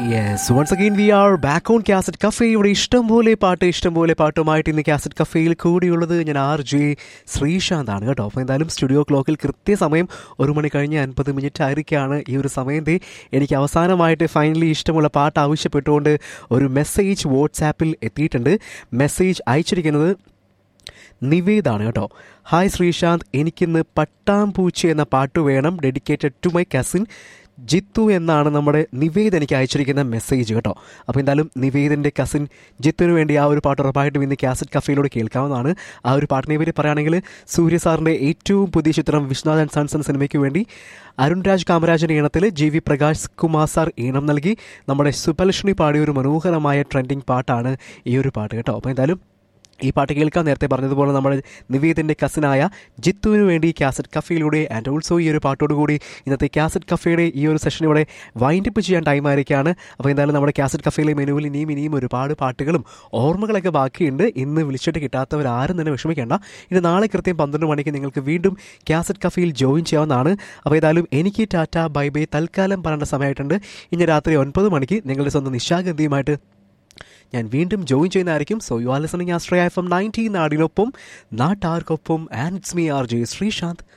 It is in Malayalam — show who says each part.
Speaker 1: yes once again we are back on cassette cafe ഇവിടെ ഇഷ്ടംപോലെ പാട്ട് ഇഷ്ടംപോലെ പാട്ടുമായിട്ട് ഇന്ന് കാസറ്റ് കഫേയിൽ കൂടിയുള്ളത് ഞാൻ ആർ ജെ ശ്രീശാന്ത് ആണ് കേട്ടോ അപ്പോൾ എന്തായാലും സ്റ്റുഡിയോ ക്ലോക്കിൽ കൃത്യസമയം ഒരു മണി കഴിഞ്ഞ് അൻപത് മിനിറ്റ് ആയിരിക്കുകയാണ് ഈ ഒരു സമയത്തെ എനിക്ക് അവസാനമായിട്ട് ഫൈനലി ഇഷ്ടമുള്ള പാട്ട് ആവശ്യപ്പെട്ടുകൊണ്ട് ഒരു മെസ്സേജ് വാട്സാപ്പിൽ എത്തിയിട്ടുണ്ട് മെസ്സേജ് അയച്ചിരിക്കുന്നത് നിവേദാണ് കേട്ടോ ഹായ് ശ്രീശാന്ത് എനിക്കിന്ന് പട്ടാമ്പൂച്ചി എന്ന പാട്ട് വേണം dedicated to my cousin Jithu എന്നാണ് നമ്മുടെ നിവേദ് എനിക്ക് അയച്ചിരിക്കുന്ന മെസ്സേജ് കേട്ടോ അപ്പോൾ എന്തായാലും നിവേദിൻ്റെ കസിൻ ജിത്തുവിന് വേണ്ടി ആ ഒരു പാട്ട് ഉറപ്പായിട്ടും ഇന്ന് കാസറ്റ് കഫയിലൂടെ കേൾക്കാവുന്നതാണ് ആ ഒരു പാട്ടിനെ പറ്റി പറയുകയാണെങ്കിൽ സൂര്യ സാറിൻ്റെ ഏറ്റവും പുതിയ ചിത്രം വിശ്വനാഥ് ആൻഡ് സൺസ് എന്ന സിനിമയ്ക്ക് വേണ്ടി അരുൺ രാജ് കാമരാജൻ്റെ ഈണത്തിൽ G V Prakash Kumar sir ഈണം നൽകി നമ്മുടെ സുബലക്ഷ്മി പാടിയ ഒരു മനോഹരമായ ട്രെൻഡിങ് പാട്ടാണ് ഈ ഒരു പാട്ട് കേട്ടോ അപ്പോൾ എന്തായാലും ഈ പാട്ട് കേൾക്കാൻ നേരത്തെ പറഞ്ഞതുപോലെ നമ്മുടെ നിവേദിൻ്റെ കസിനായ ജിത്തുവിന് വേണ്ടി കാസറ്റ് കഫയിലൂടെ ആൻഡ് ഓൾസോ ഈ ഒരു പാട്ടോടുകൂടി ഇന്നത്തെ കാസറ്റ് കഫയുടെ ഈ ഒരു സെഷൻ ഇവിടെ വൈൻഡപ്പ് ചെയ്യാൻ ടൈം ആയിരിക്കുകയാണ് അപ്പോൾ എന്തായാലും നമ്മുടെ കാസറ്റ് കഫയിലെ മെനുവിൽ ഇനിയും ഇനിയും ഒരുപാട് പാട്ടുകളും ഓർമ്മകളൊക്കെ ബാക്കിയുണ്ട് ഇന്ന് വിളിച്ചിട്ട് കിട്ടാത്തവർ ആരും തന്നെ വിഷമിക്കേണ്ട ഇനി നാളെ കൃത്യം പന്ത്രണ്ട് മണിക്ക് നിങ്ങൾക്ക് വീണ്ടും കാസറ്റ് കഫയിൽ ജോയിൻ ചെയ്യാവുന്നതാണ് അപ്പോൾ ഏതായാലും എനിക്ക് ടാറ്റ ബൈ ബൈ തൽക്കാലം പറയേണ്ട സമയമായിട്ടുണ്ട് ഇനി രാത്രി ഒൻപത് മണിക്ക് നിങ്ങളുടെ സ്വന്തം നിശാഗന്ധിയുമായിട്ട് ഞാൻ വീണ്ടും ജോയിൻ ചെയ്യുന്നതായിരിക്കും സോ യു ആർ ലിസണിങ് ആസ്ട്രയ എഫ് എം നയൻറ്റീൻ നാടിനൊപ്പം നാട്ടാർക്കൊപ്പം and it's me R J Sreesanth